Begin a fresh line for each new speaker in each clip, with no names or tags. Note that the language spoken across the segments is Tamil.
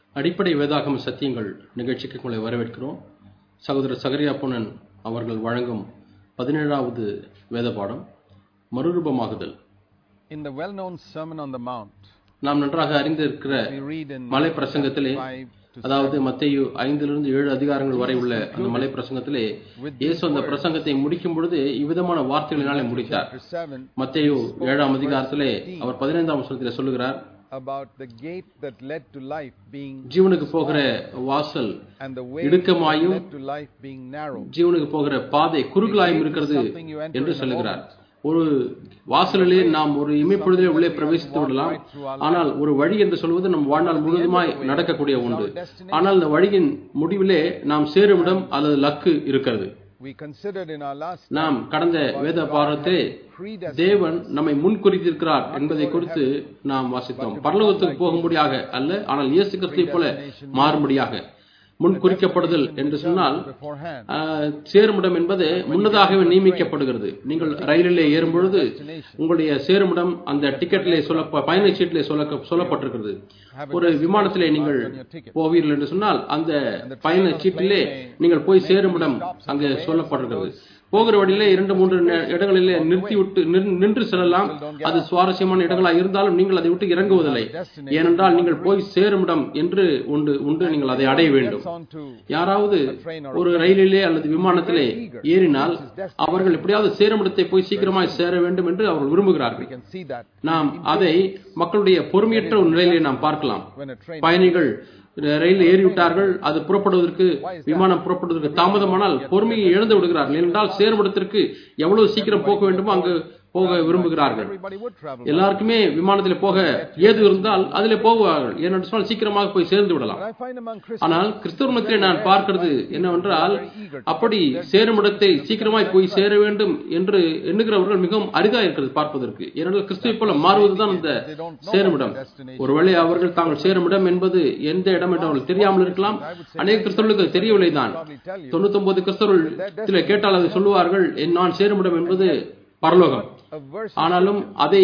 அடிப்படை வேதாகம சத்தியங்கள் நிகழ்ச்சிக்கு உங்களை வரவேற்கிறோம் சகோதரர் சகரியா பொன்னன் அவர்கள் வழங்கும் பதினேழாவது வேத பாடம் மறுரூபமாகுதல்
In the well known Sermon on the Mount,
நாம் நன்றாக அறிந்திருக்கிற
we read in
மலை பிரசங்கத்திலே
5 to
அதாவது மத்தேயு ஐந்திலிருந்து ஏழு அதிகாரங்கள் வரை உள்ள அந்த மலை பிரசங்கத்திலே இயேசு அந்த பிரசங்கத்தை முடிக்கும் பொழுது இவ்விதமான வார்த்தைகளினாலே முடித்தார்
chapter 7
மத்தேயு ஏழாம் அதிகாரத்திலே அவர் பதினைந்தாம் வசனத்திலே சொல்லுகிறார்
about the gate that led to life being
ஜீவனுக்கு போகிற வாசல்
and the way that
இடுக்கமாயும்
led to life being narrow.
ஜீவனுக்கு போகிற பாதை குறுகலாயும் இருக்கிறது என்று சொல்லுகிறார் ஒரு வாசலிலே நாம் ஒரு இமைப்பொழுதிலே உள்ளே பிரவேசித்து விடலாம் ஆனால் ஒரு வழி என்று சொல்வது நம் வாழ்நாள் முழுவதுமாய் நடக்கக்கூடிய ஒன்று ஆனால் இந்த வழியின் முடிவிலே நாம் சேருமிடம் அல்லது லக்கு இருக்கிறது
We considered in our last
நாம் கடந்த வேத பாரத்திலே
predestined
தேவன் நம்மை முன்குறித்திருக்கிறார் என்பதை குறித்து நாம் வாசித்தோம் பரலோகத்துக்கு போகும்படியாக அல்ல ஆனால் இயேசு கிறிஸ்துவை போல மாறும்படியாக முன் குறிக்கப்படுதல் என்று சொன்னால்
beforehand.
ஆஹ், சேருமிடம் என்பது முன்னதாகவே நியமிக்கப்படுகிறது நீங்கள் ரயிலிலே ஏறும் பொழுது உங்களுடைய சேருமிடம் அந்த டிக்கெட்டிலே சொல்ல பயண சீட்டிலே சொல்ல சொல்லப்பட்டிருக்கிறது ஒரு விமானத்திலே நீங்கள் போவீர்கள் என்று சொன்னால் அந்த பயண சீட்டிலே நீங்கள் போய் சேருமிடம் அங்கே சொல்லப்பட்டிருக்கிறது போகிற வழியிலே இரண்டு மூன்று நே- இடங்களிலே நிறுத்தி விட்டு நின்- நின்று செல்லலாம் அது சுவாரஸ்யமான இடங்களாக இருந்தாலும் நீங்கள் அதை விட்டு இறங்குவதில்லை ஏனென்றால் நீங்கள் போய் சேருமிடம் என்று உண்டு உண்டு நீங்கள் அதை அடைய வேண்டும்
On to
யாராவது ஒரு ரயிலிலே அல்லது விமானத்திலே ஏறினால் அவர்கள் எப்படியாவது சேருமிடத்தை போய் சீக்கிரமாய் சேர வேண்டும் என்று அவர்கள் விரும்புகிறார்கள்
you can see that
நாம் அதை மக்களுடைய பொறுமையற்ற ஒரு நிலையிலே நாம் பார்க்கலாம்
when a train
பயணிகள் ரயில் ஏறிவிட்டார்கள் அது புறப்படுவதற்கு விமானம் புறப்படுவதற்கு தாமதமானால் பொறுமையை இழந்து விடுகிறார்கள் ஏனென்றால் சேருமிடத்திற்கு எவ்வளவு சீக்கிரம் போக வேண்டுமோ அங்கு போக விரும்புகிறார்கள்
everybody would travel.
எல்லாருக்குமே விமானத்தில் போக ஏது இருந்தால் அதிலே போவார்கள் ஏனென்று சொன்னால் சீக்கிரமாக போய் சேர்ந்து விடலாம்
But I find among Christians
ஆனால் கிறிஸ்தவ மத்தியிலே நான் பார்க்கிறது என்னவென்றால் அப்படி சேருமிடத்தை சீக்கிரமாய் போய் சேர வேண்டும் என்று எண்ணுகிறவர்கள் மிகவும் அரிதா இருக்கிறது பார்ப்பதற்கு ஏனென்றால் கிறிஸ்துவை போல மாறுவதுதான் இந்த சேருமிடம் ஒருவேளை அவர்கள் தாங்கள் சேருமிடம் என்பது எந்த இடம் என்று அவர்கள் தெரியாமல் இருக்கலாம் அநேக கிறிஸ்தவர்களுக்கு அது தெரியவில்லை தான்
probably tell you
தொண்ணூத்தொன்பது கிறிஸ்தவர்கள் கேட்டால் அதை சொல்லுவார்கள் "என் நான் சேருமிடம் என்பது பரலோகம்
a verse
ஆனாலும் அதை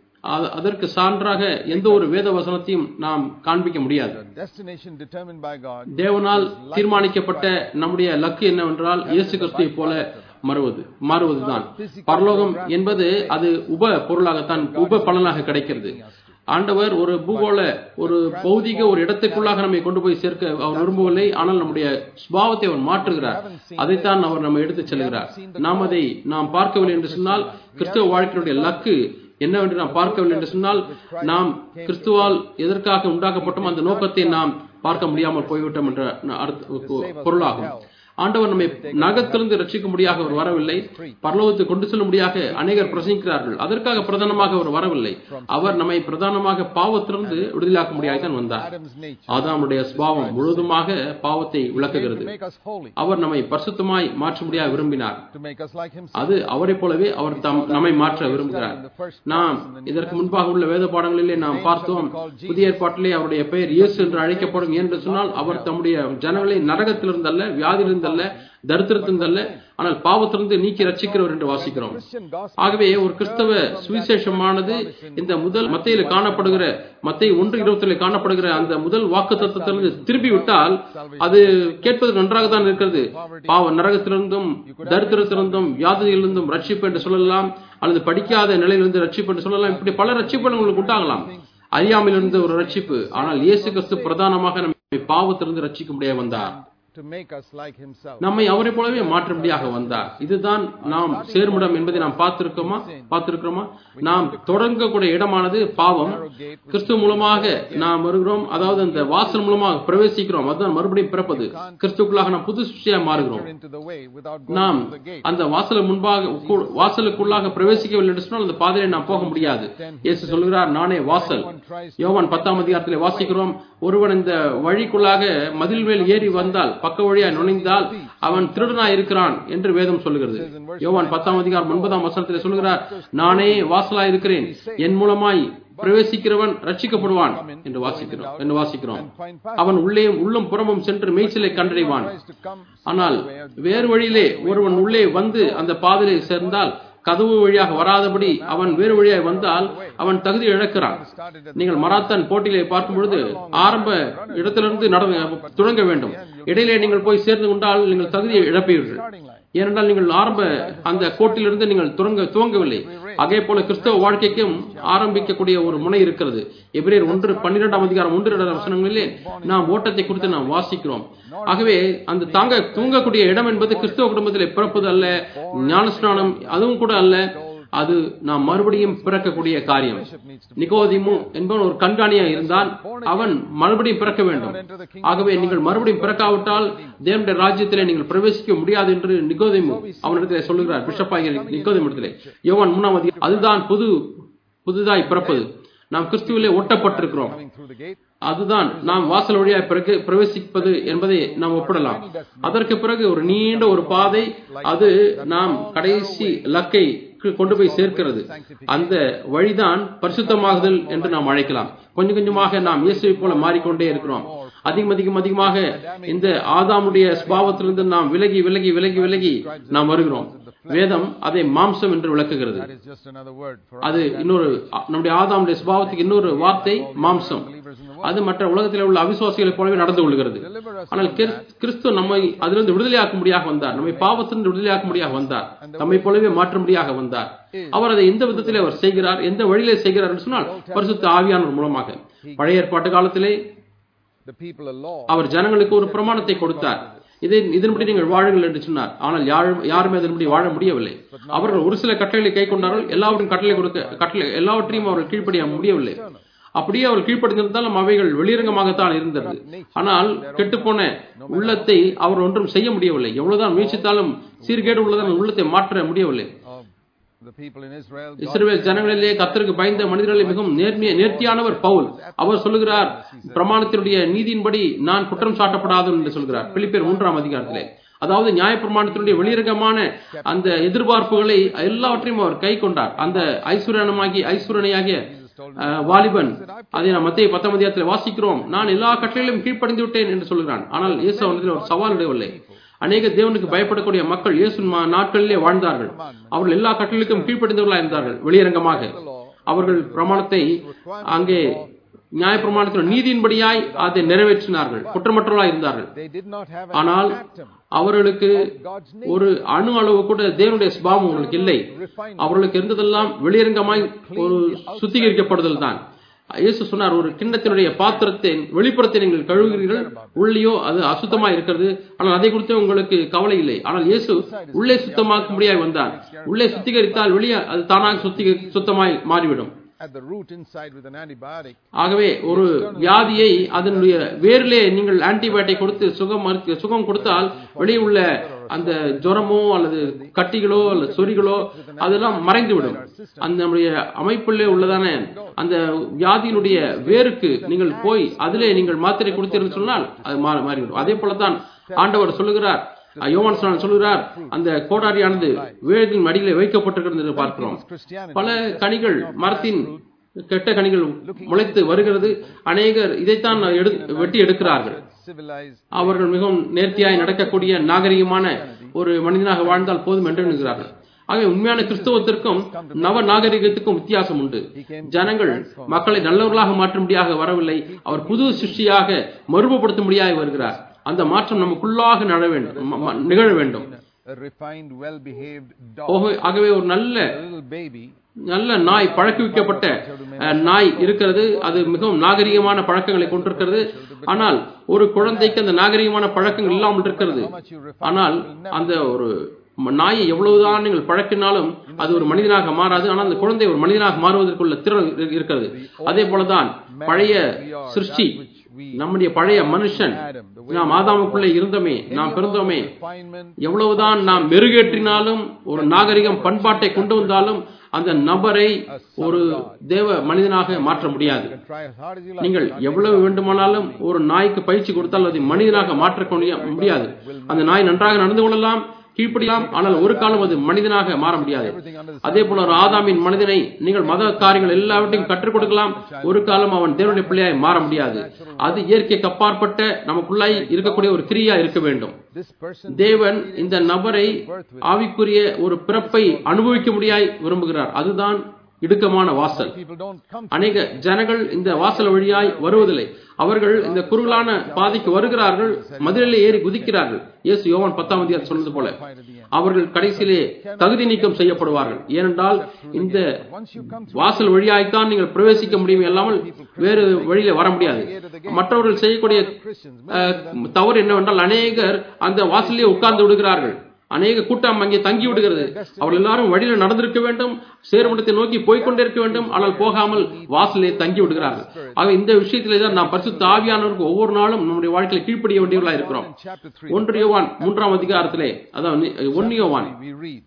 அ- அதற்கு சான்றாக எந்த ஒரு வேத வசனத்தையும் நாம் காண்பிக்க முடியாது
destination determined by God
தேவனால் தீர்மானிக்கப்பட்ட நம்முடைய லக்கு என்னவென்றால் இயேசு கிறிஸ்துவை போல மறுவது மாறுவதுதான் பரலோகம் என்பது அது உப பொருளாகத்தான் உப பலனாக கிடைக்கிறது ஆண்டவர் ஒரு பூகோள ஒரு பௌதிக ஒரு இடத்துக்குள்ளாக நம்மை கொண்டு போய் சேர்க்க அவர் விரும்பவில்லை ஆனால் நம்முடைய சுபாவத்தை அவர் மாற்றுகிறார் அதைத்தான் அவர் நம்ம எடுத்துச் செல்கிறார் நாம் அதை நாம் பார்க்கவில்லை என்று சொன்னால் கிறிஸ்தவ வாழ்க்கையுடைய லக்கு என்னவென்று நாம் பார்க்கவில்லை என்று சொன்னால் நாம் கிறிஸ்துவால் எதற்காக உண்டாக்கப்பட்டோம் அந்த நோக்கத்தை நாம் பார்க்க முடியாமல் போய்விட்டோம் என்ற அர்த்த பொருளாகும் ஆண்டவர் நம்மை நகத்திலிருந்து ரட்சிக்கும்படியாக அவர் வரவில்லை பரலோகத்தை கொண்டு செல்லும்படியாக அநேகர் பிரசங்கிக்கிறார்கள் அதற்காக பிரதானமாக அவர் வரவில்லை அவர் நம்மை பிரதானமாக பாவத்திலிருந்து விடுதலாக்கும்படியாக தான் வந்தார்
Adam's nature
ஆதாமுடைய சுபாவம் முழுவதுமாக பாவத்தை விளக்குகிறது
to make us holy
அவர் நம்மை பரிசுத்தமாய் மாற்றும்படியாக விரும்பினார்
to make us like himself
அது அவரைப் போலவே அவர் தம் நம்மை மாற்ற விரும்புகிறார் நாம் இதற்கு முன்பாக உள்ள வேத பாடங்களிலே நாம் பார்த்தோம் புதிய ஏற்பாட்டிலே அவருடைய பெயர் இயேசு என்று அழைக்கப்படும் என்று சொன்னால் அவர் தம்முடைய ஜனங்களை நரகத்திலிருந்தல்ல வியாதியிலிருந்தல்ல தரித்திரத்திலிருந்தல்ல ஆனால் பாவத்திலிருந்து நீக்கி ரட்சிக்கிறவர் என்று வாசிக்கிறோம்
Christian gospel
ஆகவே ஒரு கிறிஸ்தவ சுவிசேஷமானது இந்த முதல் மத்தையில காணப்படுகிற மத்தை ஒன்று இருபத்தில காணப்படுகிற அந்த முதல் வாக்கு தத்துவத்திலிருந்து திருப்பி விட்டால் அது கேட்பது நன்றாக தான் இருக்கிறது பாவ நரகத்திலிருந்தும் தரித்திரத்திலிருந்தும் வியாதியிலிருந்தும் ரட்சிப்பு என்று சொல்லலாம் அல்லது படிக்காத நிலையிலிருந்து ரட்சிப்பு என்று சொல்லலாம் இப்படி பல ரட்சிப்பு உங்களுக்கு உண்டாகலாம் அறியாமையிலிருந்து ஒரு ரட்சிப்பு ஆனால் இயேசு கிறிஸ்து பிரதானமாக நம்மை பாவத்திலிருந்து ரட்சிக்க முடியாது வந்தார்
to make us like himself
நம்மை அவரை போலவே மாற்றும்படியாக வந்தார் இதுதான் நாம் சேருமிடம் என்பதை நாம் பார்த்திருக்கோமா பார்த்திருக்கிறோமா நாம் தொடங்கக்கூடிய இடமானது பாவம் கிறிஸ்துவ மூலமாக நாம் வருகிறோம் அதாவது அந்த வாசல் மூலமாக பிரவேசிக்கிறோம் அதுதான் மறுபடியும் பிறப்பது கிறிஸ்துக்குள்ளாக நாம் புது சிருஷ்டியாக மாறுகிறோம்
into the way without going
நாம்
through the gate
அந்த வாசலுக்கு முன்பாக கு- வாசலுக்குள்ளாக பிரவேசிக்கவில்லை என்று சொன்னால் அந்த பாதையை நாம் போக முடியாது இயேசு சொல்கிறார் நானே வாசல் யோவான் பத்தாம் அதிகாரத்திலே வாசிக்கிறோம் ஒருவன் இந்த வழிக்குள்ளாக மதில் மேல் ஏறி வந்தால் பக்க வழியாய் நுழைந்தால் அவன் திருடனாய் இருக்கிறான் என்று வேதம் சொல்லுகிறது யோவான் பத்தாம் அதிகாரம் ஒன்பதாம் வசனத்திலே சொல்கிறார் நானே வாசலாய் இருக்கிறேன் என் மூலமாய் பிரவேசிக்கிறவன் ரட்சிக்கப்படுவான் என்று வாசிக்கிறோம் என்று வாசிக்கிறோம் அவன் உள்ளே உள்ளும் புறமும் சென்று மேய்ச்சலை கண்டடைவான்
tries to come
ஆனால் வேறு வழியிலே ஒருவன் உள்ளே வந்து அந்த பாதையிலே சேர்ந்தால் கதவு வழியாக வராதபடி அவன் வேறு வழியாக வந்தால் அவன் தகுதி இழக்கிறான்
started at
நீங்கள் மராத்தான் போட்டியிலே பார்க்கும் பொழுது ஆரம்ப இடத்திலிருந்து நட தொடங்க வேண்டும் இடையிலே நீங்கள் போய் சேர்ந்து கொண்டால் நீங்கள் தகுதியை இழப்பீர்கள்
starting line.
ஏனென்றால் நீங்கள் ஆரம்ப அந்த கோட்டிலிருந்து நீங்கள் துவங்க துவங்கவில்லை அதே போல கிறிஸ்தவ வாழ்க்கைக்கும் ஆரம்பிக்கக்கூடிய ஒரு முனை இருக்கிறது எபிரேயர் ஒன்று பன்னிரெண்டாம் அதிகாரம் ஒன்று இரண்டு வசனங்களிலே நாம் ஓட்டத்தை குறித்து நாம் வாசிக்கிறோம் ஆகவே அந்த தாங்க தூங்கக்கூடிய இடம் என்பது கிறிஸ்தவ குடும்பத்திலே பிறப்பது அல்ல ஞானஸ்நானம் அதுவும் கூட அல்ல அது நாம் மறுபடியும் பிறக்கக்கூடிய காரியம் நிகோதிமு என்பவன் ஒரு கண்காணியா இருந்தால் அவன் மறுபடியும் பிறக்க வேண்டும் ஆகவே நீங்கள் மறுபடியும் பிறக்காவிட்டால் தேவனுடைய ராஜ்யத்திலே நீங்கள் பிரவேசிக்க முடியாது என்று நிகோதிமு அவனிடத்திலே சொல்லுகிறார் பிஷப் ஆகிய நிகோதிமிடத்திலே யோவான் மூணாம் அதிகாரம் அதுதான் புது புதுதாய் பிறப்பது நாம் கிறிஸ்துவிலே ஒட்டப்பட்டிருக்கிறோம்
Coming through the gate.
அதுதான் நாம் வாசல் வழியாக பிறகு- பிரவேசிப்பது என்பதை நாம் ஒப்பிடலாம் அதற்கு பிறகு ஒரு நீண்ட ஒரு பாதை அது நாம் கடைசி லக்கை கொண்டு போய் சேர்க்கிறது அந்த வழிதான் பரிசுத்தமாகுதல் என்று நாம் அழைக்கலாம் கொஞ்சம் கொஞ்சமாக நாம் இயேசுவை போல மாறிக்கொண்டே இருக்கிறோம் அதிகம் அதிகம் அதிகமாக இந்த ஆதாமுடைய ஸ்பாவத்திலிருந்து நாம் விலகி விலகி விலகி விலகி நாம் வருகிறோம் வேதம் அதை மாம்சம் என்று விளக்குகிறது
That is just another word for
அது இன்னொரு அ- நம்முடைய ஆதாமுடைய சுபாவத்துக்கு இன்னொரு வார்த்தை மாம்சம்
believers in the world.
அது மற்ற உலகத்தில் உள்ள அவிசுவாசிகளைப் போலவே நடந்து கொள்கிறது
Deliver us
ஆனால் கிறிஸ்- கிறிஸ்து நம்மை அதிலிருந்து விடுதலையாக்கும்படியாக வந்தார் நம்மை பாவத்திலிருந்து விடுதலையாக்கும்படியாக வந்தார் நம்மை போலவே மாற்றும்படியாக வந்தார் அவர் அதை எந்த விதத்திலே அவர் செய்கிறார் எந்த வழியிலே செய்கிறார் என்று சொன்னால் பரிசுத்த ஆவியானவர் மூலமாக பழைய ஏற்பாட்டு காலத்திலே
the people a law.
அவர் ஜனங்களுக்கு ஒரு பிரமாணத்தை கொடுத்தார் இதை இதன்படி நீங்கள் வாழுங்கள் என்று சொன்னார் ஆனால் யாரும் யாருமே அதன்படி வாழ முடியவில்லை அவர்கள் ஒரு சில கட்டளைகளை கை கொண்டார்கள் எல்லாவற்றையும் கட்டளை கொடுக்க கட்டளை எல்லாவற்றையும் அவர்கள் கீழ்ப்படிய முடியவில்லை அப்படியே அவர் கீழ்ப்படிந்திருந்தாலும் அவைகள் வெளியரங்கமாகத்தான் இருந்தது ஆனால் கெட்டுப்போன உள்ளத்தை அவர் ஒன்றும் செய்ய முடியவில்லை எவ்வளவுதான் முயற்சித்தாலும் சீர்கேடு உள்ளதான் உள்ளத்தை மாற்ற முடியவில்லை
of the people in Israel. God
இஸ்ரவேல் ஜனங்களிலே கர்த்தருக்கு பயந்த மனிதர்களை மிகவும் நேர்மைய நேர்த்தியானவர் பவுல் அவர் சொல்லுகிறார் பிரமாணத்தினுடைய நீதியின்படி நான் குற்றம் சாட்டப்படாதவன் என்று சொல்கிறார் பிலிப்பியர் மூன்றாம் அதிகாரத்திலே அதாவது நியாயப்பிரமாணத்தினுடைய வெளியரங்கமான அந்த எதிர்பார்ப்புகளை எல்லாவற்றையும் அவர் கை கொண்டார் அந்த ஐஸ்வர்யனமாகி ஐஸ்வரனையாகிய அஹ், வாலிபன் அதை நாம் மத்திய பத்தாம் அதிகாரத்தில் வாசிக்கிறோம் நான் எல்லா கட்டளையிலும் கீழ்ப்படிந்து விட்டேன் என்று சொல்கிறான் ஆனால் இயேசு அவனத்தில் ஒரு சவால் இடவில்லை அநேக தேவனுக்கு பயப்படக்கூடிய மக்கள் இயேசு மா- நாட்களிலே வாழ்ந்தார்கள் அவர்கள் எல்லா கட்டளைக்கும் கீழ்ப்படிந்தவர்களாக இருந்தார்கள் வெளியரங்கமாக அவர்கள் பிரமாணத்தை அங்கே நியாயப்பிரமாணத்தின் நீதியின்படியாய் அதை நிறைவேற்றினார்கள் குற்றமற்றவர்களாக இருந்தார்கள்
they did not have
ஆனால்
an atom
அவர்களுக்கு
God's
ஒரு அணு அளவு கூட தேவனுடைய சுபாவம் அவர்களுக்கு இல்லை அவர்களுக்கு இருந்ததெல்லாம் வெளியரங்கமாய் ஒரு சுத்திகரிக்கப்படுதல் தான் இயேசு சொன்னார் ஒரு கிண்ணத்தினுடைய பாத்திரத்தின் வெளிப்புறத்தை நீங்கள் கழுவுகிறீர்கள் உள்ளேயோ அது அசுத்தமாய் இருக்கிறது ஆனால் அதை குறித்து உங்களுக்கு கவலை இல்லை ஆனால் இயேசு உள்ளே சுத்தமாக்கும்படியாய் வந்தார் உள்ளே சுத்திகரித்தால் வெளியே அது தானாக சுத்திக சுத்தமாய் மாறிவிடும்
at the root inside with an antibiotic.
ஆகவே ஒரு வியாதியை அதனுடைய வேரிலே நீங்கள் ஆன்டிபயோட்டிக் கொடுத்து சுகம் மருத்து- சுகம் கொடுத்தால் வெளியே உள்ள அந்த ஜுரமோ அல்லது கட்டிகளோ அல்லது சொறிகளோ அதெல்லாம் மறைந்துவிடும் அந்த நம்முடைய அமைப்பிலே உள்ளதான அந்த வியாதியினுடைய வேருக்கு நீங்கள் போய் அதிலே நீங்கள் மாத்திரை கொடுத்தீர்கள் சொன்னால் அது மா- மாறிவிடும் அதே போலதான் ஆண்டவர் சொல்லுகிறார் யோவான் ஸ்நானன் சொல்லுகிறார் அந்த கோடாரியானது வேரின் மடியிலே வைக்கப்பட்டிருக்கிறது என்று பார்க்கிறோம்
Christianity.
பல கனிகள் மரத்தின் கெட்ட கனிகள் முளைத்து வருகிறது அநேகர் இதைத்தான் எடு வெட்டி எடுக்கிறார்கள்
Civilized.
அவர்கள் மிகவும் நேர்த்தியாய் நடக்கக்கூடிய நாகரிகமான ஒரு மனிதனாக வாழ்ந்தால் போதும் என்று எண்ணுகிறார்கள் ஆகவே உண்மையான கிறிஸ்தவத்திற்கும் நவ நாகரிகத்துக்கும் வித்தியாசம் உண்டு ஜனங்கள் மக்களை நல்லவர்களாக மாற்றும்படியாக வரவில்லை அவர் புது சிருஷ்டியாக மறுபடுத்தும்படியாக வருகிறார் அந்த மாற்றம் நமக்குள்ளாக நட வேண்டும் ம- ம- நிகழ வேண்டும்
A refined, well-behaved dog.
ஆகவே- ஆகவே ஒரு நல்ல
A little baby.
நல்ல நாய் பழக்குவிக்கப்பட்ட அஹ், நாய் இருக்கிறது அது மிகவும் நாகரிகமான பழக்கங்களை கொண்டிருக்கிறது ஆனால் ஒரு குழந்தைக்கு அந்த நாகரிகமான பழக்கங்கள் இல்லாமல் இருக்கிறது
How much you refine
ஆனால் அந்த ஒரு ம- நாயை எவ்வளவுதான் நீங்கள் பழக்கினாலும் அது ஒரு மனிதனாக மாறாது ஆனால் அந்த குழந்தை ஒரு மனிதனாக மாறுவதற்குள்ள திறன் இரு- இருக்கிறது அதே போலதான் பழைய சிருஷ்டி நம்முடைய பழைய மனுஷன் நாம் ஆதாமுக்குள்ளே இருந்தோமே நாம் பிறந்தோமே
refinement.
எவ்வளவுதான் நாம் மெருகேற்றினாலும் ஒரு நாகரிகம் பண்பாட்டை கொண்டு வந்தாலும் அந்த நபரை ஒரு தேவ மனிதனாக மாற்ற முடியாது
You can try as hard as you like.
நீங்கள் எவ்வளவு வேண்டுமானாலும் ஒரு நாய்க்கு பயிற்சி கொடுத்தால் அதை மனிதனாக மாற்ற முடியாது அந்த நாய் நன்றாக நடந்து கொள்ளலாம் கீழ்ப்படியலாம் ஆனால் ஒரு காலம் அது மனிதனாக மாற முடியாது அதே போல ஒரு ஆதாமின் மனிதனை நீங்கள் மத காரியங்கள் எல்லாவற்றையும் கற்றுக் கொடுக்கலாம் ஒரு காலம் அவன் தேவனுடைய பிள்ளையாய் மாற முடியாது அது இயற்கைக்கு அப்பாற்பட்ட நமக்குள்ளாய் இருக்கக்கூடிய ஒரு கிரியா இருக்க வேண்டும்
This person
தேவன் இந்த நபரை ஆவிக்குரிய ஒரு பிறப்பை அனுபவிக்க முடியாய் விரும்புகிறார் அதுதான் இடுக்கமான வாசல்
people don't come
அநேக ஜனங்கள் இந்த வாசல் வழியாய் வருவதில்லை அவர்கள் இந்த குறுகலான பாதைக்கு வருகிறார்கள் மதிலிலே ஏறி குதிக்கிறார்கள் இயேசு யோவான் பத்தாம் அதிகாரம் சொன்னது போல அவர்கள் கடைசியிலே தகுதி நீக்கம் செய்யப்படுவார்கள் ஏனென்றால் இந்த
once you come
வாசல் வழியாய்த்தான் நீங்கள் பிரவேசிக்க முடியும் இல்லாமல் வேறு வழியில வர முடியாது மற்றவர்கள் செய்யக்கூடிய
Christians
அஹ், தவறு என்னவென்றால் அநேகர் அந்த வாசலிலே உட்கார்ந்து விடுகிறார்கள் அநேக கூட்டம் அங்கே தங்கி விடுகிறது அவர்கள் எல்லாரும் வழியில நடந்திருக்க வேண்டும் சேருமிடத்தை நோக்கி போய்க்கொண்டே இருக்க வேண்டும் ஆனால் போகாமல் வாசலிலே தங்கி விடுகிறார்கள் ஆக இந்த விஷயத்திலே தான் நாம் பரிசுத்த ஆவியானவருக்கு ஒவ்வொரு நாளும் நம்முடைய வாழ்க்கையில கீழ்ப்படிய வேண்டியவர்களா இருக்கிறோம்
in chapter 3
ஒன்று யோவான் மூன்றாம் அதிகாரத்திலே அதான் ஒன்னு யோவான்
we read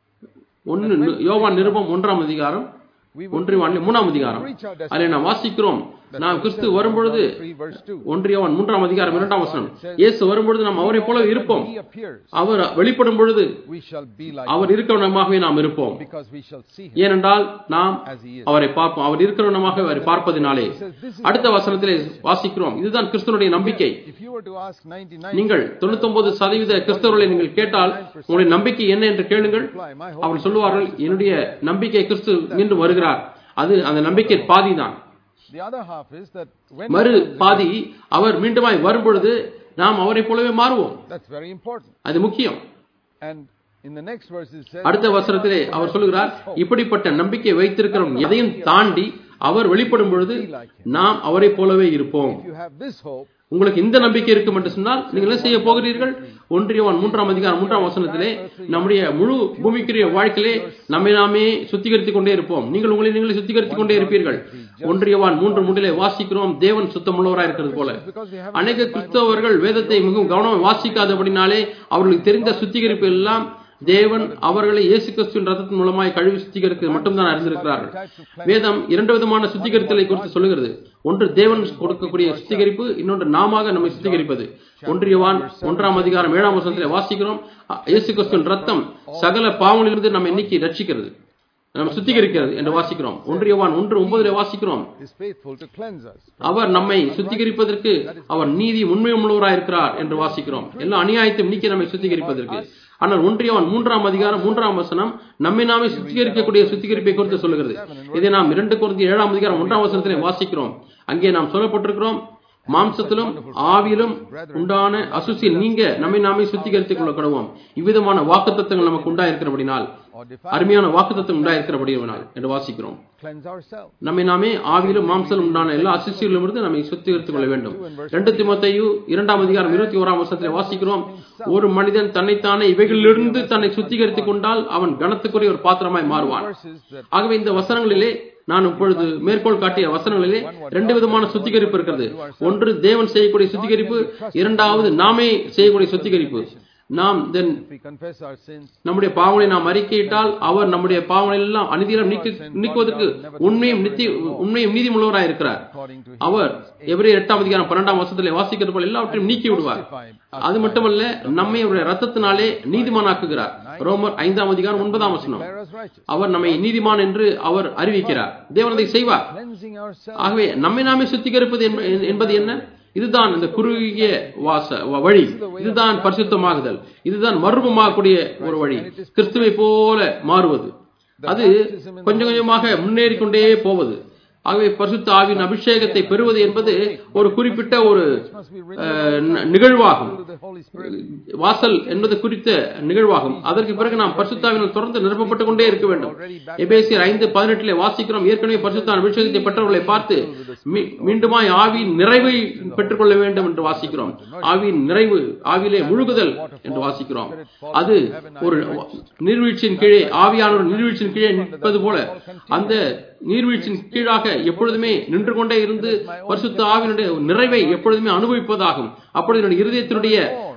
ஒன்னு நி- யோவான் நிருபம் ஒன்றாம் அதிகாரம் ஒன்று யோவான் மூணாம் அதிகாரம் அதில் நாம் வாசிக்கிறோம் நாம் கிறிஸ்து வரும்பொழுது
3 verse 2
ஒன்றியவன் மூன்றாம் அதிகாரம் இரண்டாம் வசனம் இயேசு வரும்பொழுது நாம் அவரை போல இருப்போம்
he appears
அவர் வெளிப்படும் பொழுது
we shall be like
அவர் இருக்கிறவனமாகவே நாம் இருப்போம்
because we shall see him
ஏனென்றால் நாம்
as he is
அவரை பார்ப்போம் அவர் இருக்கிறவனமாக அவரை பார்ப்பதினாலே அடுத்த வசனத்திலே வாசிக்கிறோம் இதுதான் கிறிஸ்துவனுடைய நம்பிக்கை
if you were to ask 99
நீங்கள் 99% சதவீத கிறிஸ்தவர்களை நீங்கள் கேட்டால் உங்களுடைய நம்பிக்கை என்ன என்று கேளுங்கள்
reply my hope
அவர்கள் சொல்லுவார்கள் என்னுடைய நம்பிக்கை கிறிஸ்து மீண்டும் வருகிறார் அது அந்த நம்பிக்கை பாதிதான்
the other half is that when
மறு பாதி அவர் மீண்டுமாய் வரும்பொழுது நாம் அவரை போலவே மாறுவோம்
that's very important
அது முக்கியம்
and in the next verse it says
அடுத்த வசனத்திலே அவர் சொல்லுகிறார் இப்படிப்பட்ட நம்பிக்கை வைத்திருக்கிறவன் எதையும் தாண்டி அவர் வெளிப்படும் பொழுது நாம் அவரை போலவே இருப்போம்
if you have this hope
உங்களுக்கு இந்த நம்பிக்கை இருக்கும் என்று சொன்னால் நீங்கள் என்ன செய்ய போகிறீர்கள் ஒன்றியவன் மூன்றாம் அதிகாரம் மூன்றாம் வசனத்திலே நம்முடைய முழு பூமிக்குரிய வாழ்க்கையிலே நம்மை நாமே சுத்திகரித்துக் கொண்டே இருப்போம் நீங்கள் உங்களை நீங்களே சுத்திகரித்துக் கொண்டே இருப்பீர்கள் ஒன்றியவான் மூன்று மூன்றிலே வாசிக்கிறோம் தேவன் சுத்தமுள்ளவராய் இருக்கிறது போல
because they have
அநேக கிறிஸ்தவர்கள் வேதத்தை மிகவும் கவனம் வாசிக்காதபடினாலே அவர்களுக்கு தெரிந்த சுத்திகரிப்பு எல்லாம் தேவன் அவர்களை இயேசு கிறிஸ்துவின் ரத்தத்தின் மூலமாய் கழுவி சுத்திகரிக்க மட்டும்தான் அறிந்திருக்கிறார்கள் வேதம் இரண்டு விதமான சுத்திகரித்தலை குறித்து சொல்லுகிறது ஒன்று தேவன் கொடுக்கக்கூடிய சுத்திகரிப்பு இன்னொன்று நாம நம்மை சுத்திகரிப்பது ஒன்றியவான் ஒன்றாம் அதிகாரம் ஏழாம் வசனத்திலே வாசிக்கிறோம் அ- இயேசு கிறிஸ்துவின் ரத்தம் சகல பாவங்களிலிருந்து நம்மை நீக்கி ரட்சிக்கிறது நம்ம சுத்திகரிக்கிறது என்று வாசிக்கிறோம் ஒன்றியவான் ஒன்று ஒன்பதிலே வாசிக்கிறோம்
is faithful to cleanse us
அவர் நம்மை சுத்திகரிப்பதற்கு அவர் நீதி உண்மை உள்ளவராய் இருக்கிறார் என்று வாசிக்கிறோம் எல்லா அநியாயத்தையும் நீக்கி நம்மை சுத்திகரிப்பதற்கு ஆனால் ஒன்றியவன் மூன்றாம் அதிகாரம் மூன்றாம் வசனம் நம்மை நாமே சுத்திகரிக்கக்கூடிய சுத்திகரிப்பை குறித்து சொல்லுகிறது இதை நாம் இரண்டு குறைந்த ஏழாம் அதிகாரம் ஒன்றாம் வசனத்திலே வாசிக்கிறோம் அங்கே நாம் சொல்லப்பட்டிருக்கிறோம் மாம்சத்திலும் ஆவியிலும் உண்டான அசுசி நீங்க நம்மை நாமே சுத்திகரித்துக் கொள்ள கடவோம் இவ்விதமான வாக்குத்தத்தங்கள் நமக்கு உண்டாயிருக்கிறபடினால்
or defile
அருமையான வாக்குத்தத்தம் உண்டாயிருக்கிறபடினால் என்று வாசிக்கிறோம்
cleanse ourselves
நம்மை நாமே ஆவியிலும் மாம்சலும் உண்டான எல்லா அசிசியிலும் இருந்து நம்மை சுத்திகரித்துக் கொள்ள வேண்டும் ரெண்டு திமுத்தையு இரண்டாம் அதிகாரம் இருபத்தி ஓராம் வருஷத்தில் வாசிக்கிறோம் ஒரு மனிதன் தன்னைத்தானே இவைகளிலிருந்து தன்னை சுத்திகரித்துக் கொண்டால் அவன் கனத்துக்குரிய ஒரு பாத்திரமாய் மாறுவான்
verses that
ஆகவே இந்த வசனங்களிலே நான் இப்பொழுது மேற்கோள் காட்டிய வசனங்களிலே ரெண்டு விதமான சுத்திகரிப்பு இருக்கிறது ஒன்று தேவன் செய்யக்கூடிய சுத்திகரிப்பு இரண்டாவது நாமே செய்யக்கூடிய சுத்திகரிப்பு நாம் தென்
if we confess our sins
நம்முடைய பாவங்களை நாம் அறிக்கையிட்டால் அவர் நம்முடைய பாவங்களை எல்லாம் அநீதியம் நீக்கி நீக்குவதற்கு உண்மையும் நித்தி உண்மையும் நீதிமுள்ளவராய் இருக்கிறார்
according to
அவர் எவரே எட்டாம் அதிகாரம் பன்னெண்டாம் வருஷத்திலே வாசிக்கிறது போல எல்லாவற்றையும் நீக்கி விடுவார் அது மட்டுமல்ல நம்மை அவருடைய ரத்தத்தினாலே நீதிமானாக்குகிறார் ரோமர் ஐந்தாம் அதிகாரம் ஒன்பதாம் வசனம்
declare us righteous
அவர் நம்மை நீதிமான் என்று அவர் அறிவிக்கிறார் தேவன் அதை செய்வார்
cleansing ourselves
ஆகவே நம்மை நாமே சுத்திகரிப்பது என்ப- என்பது என்ன இதுதான் இந்த குறுகிய வாச வ- வழி இதுதான் பரிசுத்தமாகுதல் இதுதான் மர்மமாகக்கூடிய ஒரு வழி கிறிஸ்துவை போல மாறுவது அது கொஞ்சம் கொஞ்சமாக முன்னேறி கொண்டே போவது ஆகவே பரிசுத்த ஆவியின் அபிஷேகத்தை பெறுவது என்பது ஒரு குறிப்பிட்ட ஒரு
must be
அஹ், ந- நிகழ்வாகும்
through the Holy Spirit
வாசல் என்பது குறித்த நிகழ்வாகும் அதற்கு பிறகு நாம் பரிசுத்தாவினால் தொடர்ந்து நிரப்பப்பட்டுக் கொண்டே இருக்க வேண்டும் எபேசியர் ஐந்து பதினெட்டிலே வாசிக்கிறோம் ஏற்கனவே பரிசுத்தான அபிஷேகத்தை பெற்றவர்களை பார்த்து மீ- மீண்டுமாய் ஆவியின் நிறைவை பெற்றுக்கொள்ள வேண்டும் என்று வாசிக்கிறோம் ஆவியின் நிறைவு ஆவியிலே முழுகுதல் என்று வாசிக்கிறோம் அது ஒரு நீர்வீழ்ச்சியின் கீழே ஆவியானவர் நீர்வீழ்ச்சியின் கீழே நிற்பது போல அந்த நீர்வீழ்ச்சியின் கீழாக எப்பொழுதுமே நின்று கொண்டே இருந்து பரிசுத்த ஆவியினுடைய நிறைவை எப்பொழுதுமே அனுபவிப்பதாகும் அப்பொழுது என்னுடைய இருதயத்தினுடைய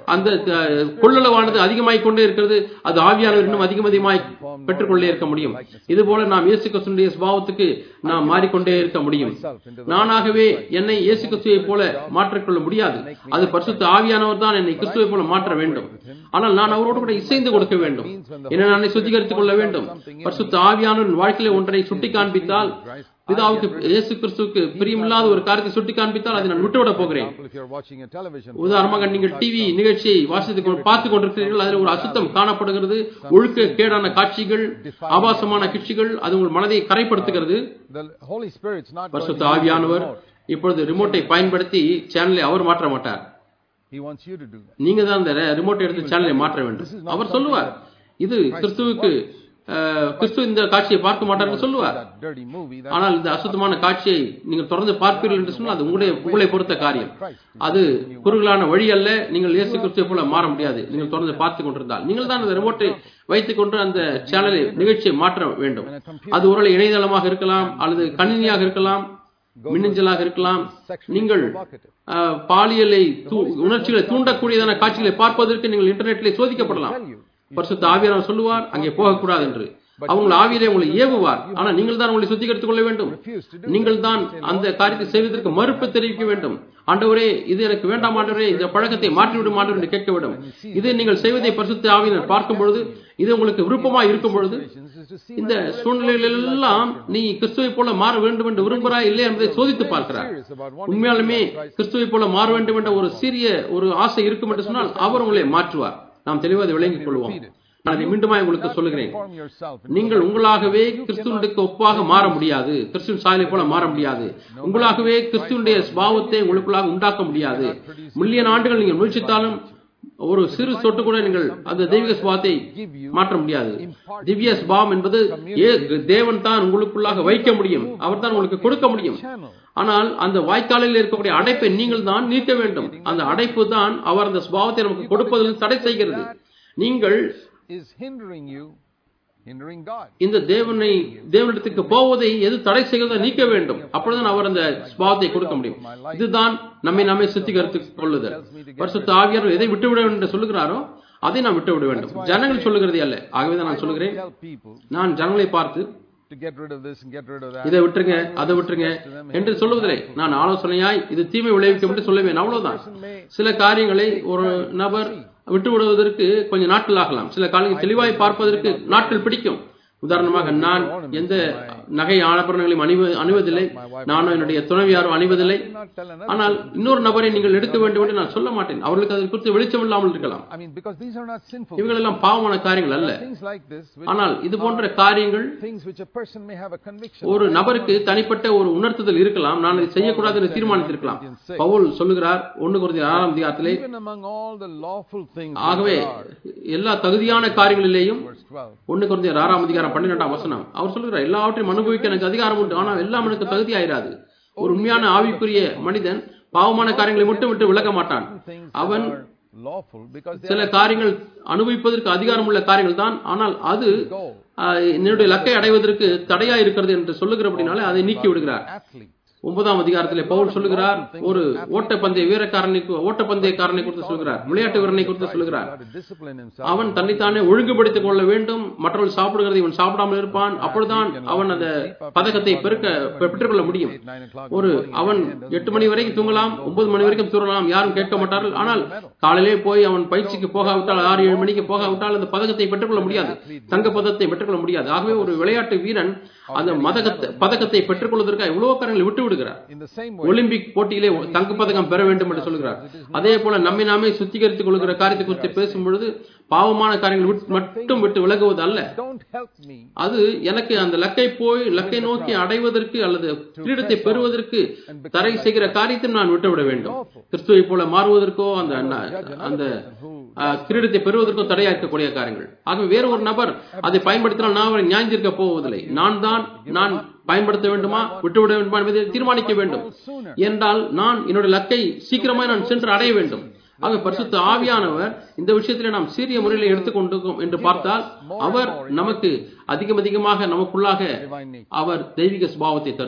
அந்த அஹ், கொள்ளளவானது அதிகமாகிக் கொண்டே இருக்கிறது அது ஆவியானவர் இன்னும் அதிகம் அதிகமாய் பெற்றுக்கொண்டே இருக்க முடியும் இது போல நாம் இயேசு கிறிஸ்துடைய சுபாவத்துக்கு நாம் மாறிக்கொண்டே இருக்க முடியும்
myself into the
நானாகவே என்னை இயேசு கிறிஸ்துவை போல மாற்றிக்கொள்ள முடியாது அது பரிசுத்த ஆவியானவர் தான் என்னை கிறிஸ்துவை போல மாற்ற வேண்டும் ஆனால் நான் அவரோடு கூட இசைந்து கொடுக்க வேண்டும் என்னை நானே சுத்திகரித்துக் கொள்ள வேண்டும் பரிசுத்த ஆவியானவரின் வாழ்க்கையில ஒன்றை சுட்டி காண்பித்தால் பிதாவுக்கு இயேசு கிறிஸ்துவுக்கு பிரியமில்லாத ஒரு காரியத்தை சுட்டி காண்பித்தால் அதை நான் விட்டுவிட போகிறேன்
example, if you're watching a television
உதாரணமாக நீங்கள் டிவி நிகழ்ச்சியை வாசித்துக் கொண்டு பார்த்துக் கொண்டிருக்கிறீர்கள் அதில் ஒரு அசுத்தம் காணப்படுகிறது ஒழுக்க கேடான காட்சிகள் ஆபாசமான காட்சிகள் அது உங்கள் மனதை கரைப்படுத்துகிறது
the Holy Spirit's not going
பரிசுத்த
to use the
ஆவியானவர்
remote.
இப்பொழுது ரிமோட்டை பயன்படுத்தி சேனலை அவர் மாற்ற மாட்டார்
He wants you to do that.
நீங்க தான் அந்த ரிமோட் எடுத்து சேனலை மாற்ற வேண்டும் அவர் சொல்லுவார் இது கிறிஸ்துவுக்கு அஹ், கிறிஸ்து இந்த காட்சியை பார்க்க மாட்டார் என்று சொல்லுவார்
That dirty movie, that
ஆனால் இந்த அசுத்தமான காட்சியை நீங்கள் தொடர்ந்து பார்ப்பீர்கள் என்று சொன்னால் அது உங்களுடைய உங்களை பொறுத்த காரியம் அது குறுகலான வழி அல்ல நீங்கள் இயேசு கிறிஸ்துவை போல மாற முடியாது நீங்கள் தொடர்ந்து பார்த்துக் கொண்டிருந்தால் நீங்கள் தான் அந்த ரிமோட்டை வைத்துக் கொண்டு அந்த சேனலை நிகழ்ச்சியை மாற்ற வேண்டும் அது ஒருவேளை இணையதளமாக இருக்கலாம் அல்லது கணினியாக இருக்கலாம் மின்னஞ்சலாக இருக்கலாம் நீங்கள் அஹ், பாலியலை தூ- உணர்ச்சிகளை தூண்டக்கூடியதான காட்சிகளை பார்ப்பதற்கு நீங்கள் இன்டர்நெட்டிலே சோதிக்கப்படலாம் பரிசுத்த ஆவியானவர் சொல்லுவார் அங்கே போகக்கூடாது என்று அவங்க ஆவியிலே உங்களை ஏவுவார் ஆனா நீங்கள் தான் உங்களை சுத்திகரித்துக் கொள்ள வேண்டும்
refuse to do
நீங்கள் தான் அந்த காரியத்தை செய்வதற்கு மறுப்பு தெரிவிக்க வேண்டும் ஆண்டவரே இது எனக்கு வேண்டாம் ஆண்டவரே இந்த பழக்கத்தை மாற்றிவிடும் ஆண்டவர் என்று கேட்க வேண்டும் இது நீங்கள் செய்வதை பரிசுத்த ஆவியினர் பார்க்கும் பொழுது இது உங்களுக்கு விருப்பமா இருக்கும் பொழுது
situations is to see
இந்த சூழ்நிலைகள் எல்லாம் நீ கிறிஸ்துவை போல மாற வேண்டும் என்று விரும்புகிறாய் இல்லை என்பதை சோதித்து பார்க்கிறார்
serious about wanting
உண்மையாலுமே கிறிஸ்துவை போல மாற வேண்டும் என்ற ஒரு சிறிய ஒரு ஆசை இருக்கும் என்று சொன்னால் அவர் உங்களை மாற்றுவார் நாம் தெளிவாக அதை விளங்கிக் கொள்வோம் நான் அதை மீண்டுமாய் உங்களுக்கு சொல்லுகிறேன்
form yourself.
நீங்கள் உங்களாகவே கிறிஸ்துவனுக்கு ஒப்பாக மாற முடியாது கிறிஸ்துவின் சாயலை போல மாற முடியாது உங்களாகவே கிறிஸ்துவனுடைய சுபாவத்தை உங்களுக்குள்ளாக உண்டாக்க முடியாது மில்லியன் ஆண்டுகள் நீங்கள் முயற்சித்தாலும் ஒரு சிறு சொட்டு கூட நீங்கள் அந்த தெய்வீக சுபாவத்தை மாற்ற முடியாது திவ்ய சுபாவம் என்பது ஏ- தேவன் தான் உங்களுக்குள்ளாக வைக்க முடியும் அவர் தான் உங்களுக்கு கொடுக்க முடியும்
Channel.
ஆனால் அந்த வாய்க்காலில் இருக்கக்கூடிய அடைப்பை நீங்கள் தான் நீக்க வேண்டும் அந்த அடைப்பு தான் அவர் அந்த சுபாவத்தை நமக்கு கொடுப்பதில் தடை செய்கிறது நீங்கள்
is hindering you, hindering God.
இந்த தேவனை தேவனிடத்துக்கு போவதை எது தடை செய்கிறதோ நீக்க வேண்டும் அப்பொழுதுதான் அவர் அந்த சுபாவத்தை கொடுக்க முடியும் இதுதான் நம்மை நாமே சுத்திகரித்துக் கொள்ளுதல் பரிசுத்த ஆவியார் எதை விட்டுவிட வேண்டும் என்று சொல்லுகிறாரோ அதை நாம் விட்டுவிட வேண்டும் ஜனங்கள் சொல்லுகிறதே அல்ல ஆகவே தான் நான் சொல்லுகிறேன்
Tell people
நான் ஜனங்களை பார்த்து
to get rid of this and get rid of that.
இதை விட்டுருங்க அதை விட்டுருங்க என்று சொல்லுவதில்லை நான் ஆலோசனையாய் இது தீமை விளைவிக்கும் என்று சொல்லுவேன் அவ்வளவுதான் சில காரியங்களை ஒரு நபர் விட்டு விடுவதற்கு கொஞ்சம் நாட்கள் ஆகலாம் சில காரியங்கள் தெளிவாய் பார்ப்பதற்கு நாட்கள் பிடிக்கும் உதாரணமாக நான் எந்த நகை ஆடம்பரங்களையும் அணிவ அணிவதில்லை நானும் என்னுடைய துணைவியாரும் அணிவதில்லை
Do not tell another.
ஆனால் இன்னொரு நபரை நீங்கள் எடுக்க வேண்டும் என்று நான் சொல்ல மாட்டேன் அவர்களுக்கு அதை குறித்து வெளிச்சம் இல்லாமல் இருக்கலாம்
I mean, because these are not sinful.
இவர்கள் எல்லாம் பாவமான காரியங்கள் அல்ல
Things like this, which
ஆனால் இது போன்ற காரியங்கள்
things which a person may have a conviction.
ஒரு நபருக்கு தனிப்பட்ட ஒரு உணர்த்துதல் இருக்கலாம் நான் இதை செய்யக்கூடாது என்று தீர்மானித்திருக்கலாம் பவுல் சொல்லுகிறார் ஒண்ணு குறைந்த ஆறாம் அதிகாரத்திலே
Even among all the lawful things
ஆகவே
that there are,
எல்லா தகுதியான காரியங்களிலேயும்
verse 12,
ஒண்ணு குறைந்த ஆறாம் அதிகாரம் பன்னிரெண்டாம் வசனம் அவர் சொல்லுகிறார் எல்லாவற்றையும் அனுபவிக்க எனக்கு அதிகாரம் உண்டு ஆனால் எல்லாம் எனக்கு தகுதி ஆயிராது ஒரு உண்மையான ஆவிக்குரிய மனிதன் பாவமான காரியங்களை மட்டும் விட்டு விலக மாட்டான்
things
அவன்
that are lawful because they
சில காரியங்கள் அனுபவிப்பதற்கு அதிகாரம் உள்ள காரியங்கள் தான் ஆனால் அது
goal.
ஆஹ், என்னுடைய லக்கை அடைவதற்கு தடையா இருக்கிறது என்று சொல்லுகிறபடினாலே அதை நீக்கி விடுகிறார்
Athlete.
ஒன்பதாம் அதிகாரத்திலே பவுல் சொல்லுகிறார் ஒரு ஓட்டப்பந்தய வீரக்காரனை கு- ஓட்டப்பந்தயக்காரனை குறித்து சொல்கிறார் விளையாட்டு வீரனை குறித்து சொல்லுகிறார்
Got to discipline himself.
அவன் தன்னைத்தானே ஒழுங்குபடுத்திக் கொள்ள வேண்டும் மற்றவர்கள் சாப்பிடுகிறதை இவன் சாப்பிடாமல் இருப்பான் அப்பொழுதுதான் அவன் அந்த பதக்கத்தை பெருக்க பெ- பெற்றுக்கொள்ள முடியும்
Eight, nine o'clock.
ஒரு அவன் எட்டு மணி வரைக்கும் தூங்கலாம் ஒன்பது மணி வரைக்கும் தூங்கலாம் யாரும் கேட்க மாட்டார்கள் ஆனால் காலையிலே போய் அவன் பயிற்சிக்கு போகாவிட்டால் ஆறு ஏழு மணிக்கு போகாவிட்டால் அந்த பதக்கத்தை பெற்றுக்கொள்ள முடியாது தங்க பதக்கத்தை பெற்றுக்கொள்ள முடியாது ஆகவே ஒரு விளையாட்டு வீரன் அந்த மதகத்தை பதக்கத்தை பெற்றுக்கொள்வதற்கு எவ்வளவு காரியங்களை விட்டு விடுகிறார்
In the same way,
Olympic போட்டியிலே தங்க பதக்கம் பெற வேண்டும் என்று சொல்கிறார் அதே போல நம்மை நாமே சுத்திகரித்துக் கொள்கிற காரியத்தை குறித்து பேசும் பொழுது பாவமான காரியங்களை விட்டு- மட்டும் விட்டு விலகுவது அல்ல
don't help me
அது எனக்கு அந்த லக்கை போய் லக்கை நோக்கி அடைவதற்கு அல்லது கிரீடத்தை பெறுவதற்கு தடை செய்கிற காரியத்தை நான் விட்டுவிட வேண்டும் கிறிஸ்துவை போல மாறுவதற்கோ அந்த அந்த அஹ், கிரீடத்தை பெறுவதற்கோ தடையா இருக்கக்கூடிய காரியங்கள் ஆகவே வேறு ஒரு நபர் அதை பயன்படுத்தினால் நான் அவரை நியாயந்திருக்க போவதில்லை நான் தான் நான் பயன்படுத்த வேண்டுமா விட்டுவிட வேண்டுமா என்பதை தீர்மானிக்க வேண்டும் என்றால் நான் என்னுடைய லக்கை சீக்கிரமாய் நான் சென்று அடைய வேண்டும் ஆக பரிசுத்த ஆவியானவர் இந்த விஷயத்திலே நாம் சீரிய முறையில் எடுத்துக்கொண்டிருக்கோம் என்று பார்த்தால் அவர் நமக்கு அதிகம் அதிகமாக நமக்குள்ளாக
divine nature.
அவர் தெய்வீக சுபாவத்தை தருவார்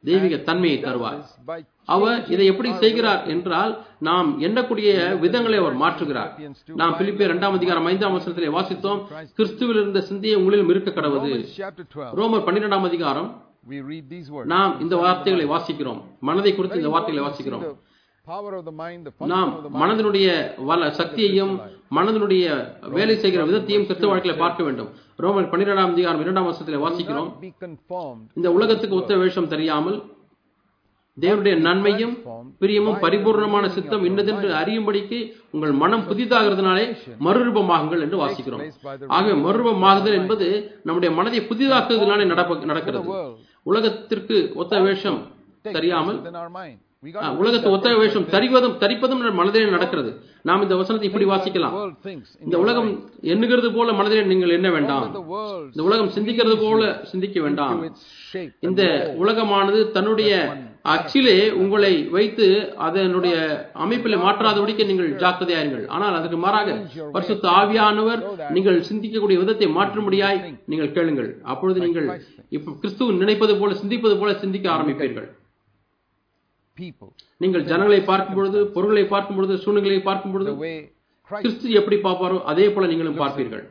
தெய்வீக தன்மையை தருவார்
This by
அவர் இதை எப்படி செய்கிறார் என்றால் நாம் எண்ணக்கூடிய விதங்களை அவர் மாற்றுகிறார் நாம் பிலிப்பியர் இரண்டாம் அதிகாரம் ஐந்தாம் வசனத்திலே வாசித்தோம் கிறிஸ்துவில் இருந்த சிந்தையை உங்களிலும் இருக்க கடவுது
Romans chapter 12,
ரோமர் பன்னிரெண்டாம் அதிகாரம்
we read these words.
நாம் இந்த வார்த்தைகளை வாசிக்கிறோம் மனதை குறித்து இந்த வார்த்தைகளை
Important to see
வாசிக்கிறோம்
the power of the mind, the
நாம்
function of the mind.
மனதினுடைய வள சக்தியையும் மனதினுடைய வேலை செய்கிற விதத்தையும் கிறிஸ்தவ வாழ்க்கையில பார்க்க வேண்டும் ரோமர் பன்னிரெண்டாம் அதிகாரம் இரண்டாம் வருஷத்திலே
Do
வாசிக்கிறோம்
not be conformed
இந்த உலகத்துக்கு ஒத்த வேஷம் தெரியாமல் தேவனுடைய நன்மையும் பிரியமும் பரிபூர்ணமான சித்தம் இன்னதென்று அறியும்படிக்கு உங்கள் மனம் புதிதாகிறதுனாலே மறுரூபமாகுங்கள் என்று வாசிக்கிறோம் ஆகவே மறுரூபமாகுதல் என்பது நம்முடைய மனதை புதிதாக்குவதனாலே நடப்ப நடக்கிறது உலகத்திற்கு ஒத்த வேஷம்
take
தெரியாமல்
place within our mind. We
ah,
got
உலகத்து ஒத்த வேஷம் தரிவதும் தரிப்பதும் நம் மனதிலே நடக்கிறது நாம் இந்த வசனத்தை இப்படி வாசிக்கலாம்
the world thinks. In
இந்த உலகம் எண்ணுகிறது போல மனதிலே நீங்கள் எண்ண
Don't
வேண்டாம்
let the world
இந்த உலகம் சிந்திக்கிறது போல சிந்திக்க வேண்டாம்
to its shape. and
இந்த உலகமானது தன்னுடைய அச்சிலே உங்களை வைத்து அதனுடைய அமைப்பிலே மாற்றாதபடிக்கு நீங்கள் ஜாக்கிரதையாயிருங்கள் ஆனால் அதுக்கு மாறாக பரிசுத்த ஆவியானவர் நீங்கள் சிந்திக்கக்கூடிய விதத்தை மாற்றும்படியாய் நீங்கள் கேளுங்கள் அப்பொழுது நீங்கள் இப்ப கிறிஸ்துவ நினைப்பது போல சிந்திப்பது போல சிந்திக்க ஆரம்பிப்பீர்கள்
people.
நீங்கள் ஜனங்களை பார்க்கும் பொழுது பொருள்களை பார்க்கும் பொழுது சூழ்நிலைகளை பார்க்கும் பொழுது
The way Christ.
கிறிஸ்து எப்படி பார்ப்பாரோ அதே போல நீங்களும் பார்ப்பீர்கள்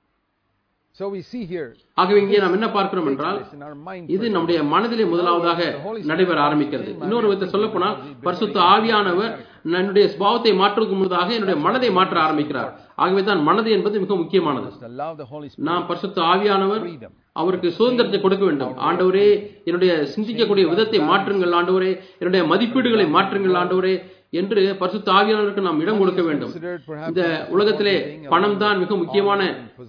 So we see here
ஆகவே இங்கே நாம் என்ன பார்க்கிறோம் என்றால்
this in our mind.
இது நம்முடைய மனதிலே முதலாவதாக நடைபெற ஆரம்பிக்கிறது இன்னொரு விதத்தை சொல்ல போனால் பரிசுத்த ஆவியானவர் என்னுடைய சுபாவத்தை மாற்றுவதற்கு முன்னதாக என்னுடைய மனதை மாற்ற ஆரம்பிக்கிறார் ஆகவே தான் மனது என்பது மிக முக்கியமானது
Just allow the Holy Spirit
நாம் பரிசுத்த ஆவியானவர்
freedom.
அவருக்கு சுதந்திரத்தை கொடுக்க வேண்டும் ஆண்டவரே என்னுடைய சிந்திக்கக்கூடிய விதத்தை மாற்றுங்கள் ஆண்டவரே என்னுடைய மதிப்பீடுகளை மாற்றுங்கள் ஆண்டவரே என்று பரிசுத்த ஆவியானவருக்கு நாம் இடம் கொடுக்க வேண்டும்
Considered perhaps
இந்த உலகத்திலே பணம் தான் மிக முக்கியமான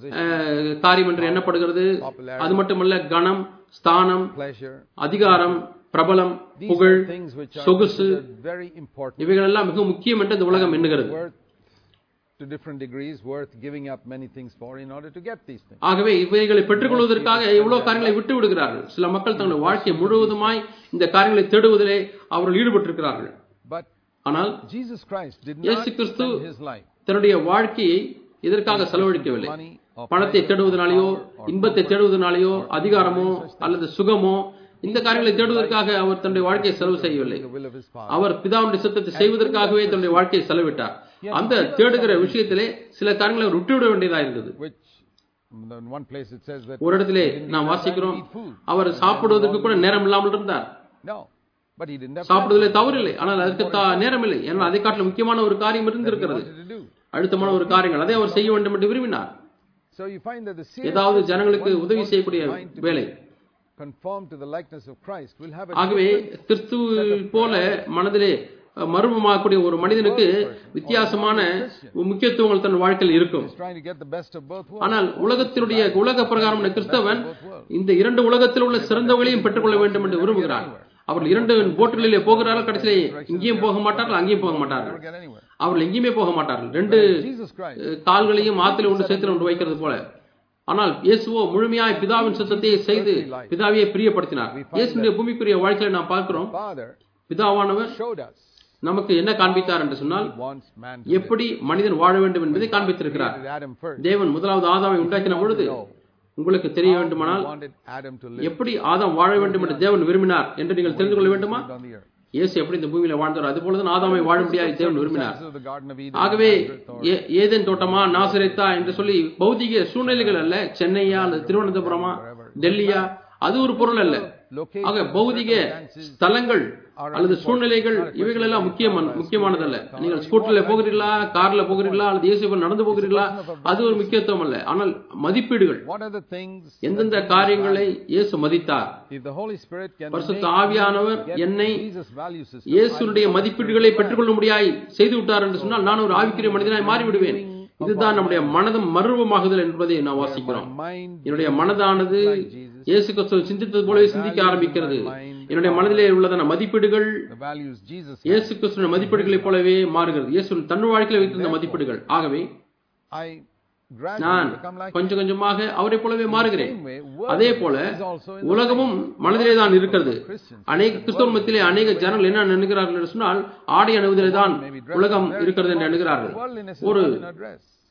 அஹ், காரியம் என்று எண்ணப்படுகிறது அது மட்டுமல்ல கணம் ஸ்தானம்
pleasure.
அதிகாரம் பிரபலம்
These
புகழ்
are things which are
சொகுசு
considered very important.
இவைகள் எல்லாம் மிக முக்கியம் என்று இந்த உலகம் எண்ணுகிறது
Worth to different degrees, worth giving up many things for in order to get these things.
ஆகவே இவைகளை பெற்றுக்கொள்வதற்காக இவ்வளவு காரியங்களை விட்டு விடுகிறார்கள் சில மக்கள் தங்களுடைய வாழ்க்கை முழுவதுமாய் இந்த காரியங்களை தேடுவதிலே அவர்கள் ஈடுபட்டிருக்கிறார்கள்
But
ஆனால்
Jesus Christ did not
இயேசு கிறிஸ்து
spend his life
தன்னுடைய வாழ்க்கையை இதற்காக செலவழிக்கவில்லை
money or
பணத்தை தேடுவதனாலேயோ இன்பத்தை தேடுவதனாலேயோ அதிகாரமோ அல்லது சுகமோ இந்த காரியங்களை தேடுவதற்காக அவர் தன்னுடைய வாழ்க்கையை செலவு செய்யவில்லை
the will of his Father.
அவர் பிதாவுடைய சித்தத்தை செய்வதற்காகவே தன்னுடைய வாழ்க்கையை செலவிட்டார் அந்த தேடுகிற விஷயத்திலே சில காரியங்களை அவர் விட்டுவிட வேண்டியதா இருந்தது
Which in one place it says that
ஒரு இடத்திலே
he didn't
நாம்
even have time to
வாசிக்கிறோம்
eat food.
அவர் சாப்பிடுவதற்கு கூட நேரம் இல்லாமல் இருந்தார்
No, but he didn't have time
சாப்பிடுவதிலே தவறில்லை ஆனால் அதற்கு தா- நேரம் இல்லை ஏன்னா அதை காட்டிலும் முக்கியமான ஒரு காரியம்
he
இருந்திருக்கிறது
wanted to do.
அழுத்தமான ஒரு காரியங்கள் அதை அவர் செய்ய வேண்டும் என்று விரும்பினார்
So you find that the serious
ஏதாவது ஜனங்களுக்கு
one
உதவி
wants
செய்யக்கூடிய
his mind to be
வேலை
conformed to the likeness of Christ will have a
ஆகவே
different
கிறிஸ்துவை போல மனதிலே அஹ், மர்மமாகக்கூடிய ஒரு மனிதனுக்கு வித்தியாசமான முக்கியத்துவங்கள் தன் வாழ்க்கையில் இருக்கும்
He's trying to get the best of both worlds.
ஆனால் உலகத்தினுடைய உலக பிரகாரமான கிறிஸ்தவன் இந்த இரண்டு உலகத்தில் உள்ள சிறந்தவர்களையும் பெற்றுக்கொள்ள வேண்டும் என்று விரும்புகிறான் அவர்கள் இரண்டு போட்டுகளிலே போகிறார்கள் கடைசியிலே இங்கேயும் போக மாட்டார்கள் அங்கேயும் போக மாட்டார்கள்
Never get anywhere.
அவர்கள் எங்கேயுமே போக மாட்டார்கள் ரெண்டு
Jesus Christ
அஹ், கால்களையும் ஆத்தில ஒன்று சேர்த்து ஒன்று வைக்கிறது போல ஆனால் இயேசுவோ முழுமையாய் பிதாவின் சித்தத்தை செய்து பிதாவையே பிரியப்படுத்தினார் இயேசுடைய பூமிக்குரிய வாழ்க்கையில நாம் பார்க்கிறோம்
Father
பிதாவானவர்
showed us
நமக்கு என்ன காண்பித்தார் என்று சொன்னால்
he wants man to
எப்படி மனிதன் வாழ வேண்டும் என்பதை காண்பித்திருக்கிறார்
live. Adam first.
தேவன் முதலாவது ஆதாமை உண்டாக்கின பொழுது உங்களுக்கு தெரிய
He
வேண்டுமானால்
wanted Adam to live
எப்படி ஆதாம் வாழ வேண்டும் என்று தேவன் விரும்பினார் என்று நீங்கள் தெரிந்து கொள்ள வேண்டுமா
on the earth.
இயேசு எப்படி இந்த பூமியில வாழ்ந்தார் அதுபோலதான் ஆதாமை வாழும்படியாக தேவன் விரும்பினார்
This is the Garden of Eden.
ஆகவே
Nazareth, or-
ஏ- ஏதேன் தோட்டமா நாசரேத்தா என்று சொல்லி பௌதிக சூழ்நிலைகள் அல்ல சென்னையா அல்லது திருவனந்தபுரமா டெல்லியா அது ஒரு பொருள் அல்ல
location,
ஆக பௌதிக ஸ்தலங்கள் அல்லது சூழ்நிலைகள் இவைகள் எல்லாம் முக்கியம் முக்கியமானதல்ல நீங்கள் ஸ்கூட்டர்ல போகிறீர்களா கார்ல போகிறீர்களா அல்லது இயேசுவில் நடந்து போகிறீர்களா அது ஒரு முக்கியத்துவம் அல்ல ஆனால் மதிப்பீடுகள்
What are the things
எந்தெந்த காரியங்களை இயேசு மதித்தார்
if the Holy Spirit can
பரிசுத்த
make
ஆவியானவர்
get
என்னை
Jesus value system?
இயேசுடைய மதிப்பீடுகளை பெற்றுக்கொள்ள முடியாய் செய்து விட்டார் என்று சொன்னால் நான் ஒரு ஆவிக்குரிய மனிதனாய் மாறிவிடுவேன் இதுதான் நம்முடைய மனதும் மர்வமாகுதல் என்பதை நான் வாசிக்கிறோம்
Mind
என்னுடைய மனதானது இயேசு கிறிஸ்துவை சிந்தித்தது போலவே சிந்திக்க ஆரம்பிக்கிறது என்னுடைய மனதிலே உள்ளதான மதிப்பீடுகள்
the values Jesus had.
இயேசு கிறிஸ்துவின் மதிப்பீடுகளைப் போலவே மாறுகிறது இயேசு தன் வாழ்க்கையில் வைத்திருந்த மதிப்பீடுகள் ஆகவே
I gradually
நான்
become like
கொஞ்சம் கொஞ்சமாக அவரை போலவே மாறுகிறேன்
same way. World
அதே போல
is also in the
உலகமும் மனதிலே தான் இருக்கிறது
Christians.
அநேக கிறிஸ்தவ மத்தியிலே அநேக ஜனங்கள் என்ன நினைக்கிறார்கள் என்று சொன்னால் ஆடை அணுவதிலே தான் உலகம் இருக்கிறது என்று எண்ணுகிறார்கள்
Worldliness is
ஒரு
not in our dress.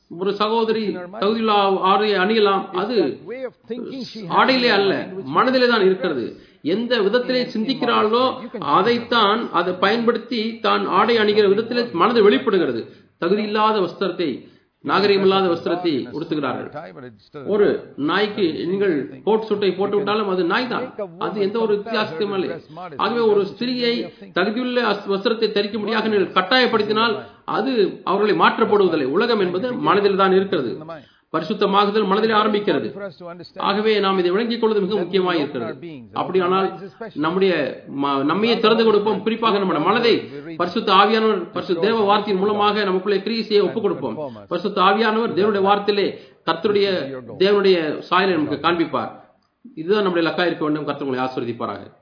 ஒரு சகோதரி தகுதியுள்ள ஆடையை அணியலாம் அது
Way of thinking she has.
ஆடையிலே அல்ல மனதிலே தான் இருக்கிறது எந்த விதத்திலே சிந்திக்கிறாளோ அதைத்தான் அதை பயன்படுத்தி தான் ஆடை அணிகிற விதத்திலே மனது வெளிப்படுகிறது தகுதி இல்லாத வஸ்திரத்தை நாகரிகமில்லாத வஸ்திரத்தை உடுத்துகிறார்கள்
Tie, but it's still
ஒரு நாய்க்கு நீங்கள் கோட் சுட்டை போட்டு விட்டாலும் அது நாய் தான் அது எந்த ஒரு வித்தியாசத்தையும் இல்லை ஆகவே ஒரு ஸ்திரியை தகுதியுள்ள அஸ்- வஸ்திரத்தை தரிக்க முடியாக நீங்கள் கட்டாயப்படுத்தினால் அது அவர்களை மாற்றப்படுவதில்லை உலகம் என்பது மனதில் தான் இருக்கிறது
in the mind.
பரிசுத்தமாகுதல் மனதில் ஆரம்பிக்கிறது
For us to understand
ஆகவே நாம் இதை விளங்கிக் கொள்வது மிக முக்கியமாக இருக்கிறது அப்படியானால் நம்முடைய ம- நம்மையே திறந்து கொடுப்போம் குறிப்பாக நம்முடைய மனதை பரிசுத்த ஆவியானவர் பரிசுத்த தேவ வார்த்தையின் மூலமாக நமக்குள்ளே கிரீசியை ஒப்புக் கொடுப்போம் பரிசுத்த ஆவியானவர் தேவனுடைய வார்த்தையிலே கர்த்தருடைய தேவனுடைய சாயலை நமக்கு காண்பிப்பார் இதுதான் நம்முடைய லக்கா இருக்க வேண்டும் கர்த்தர் உங்களை ஆசீர்வதிப்பாராக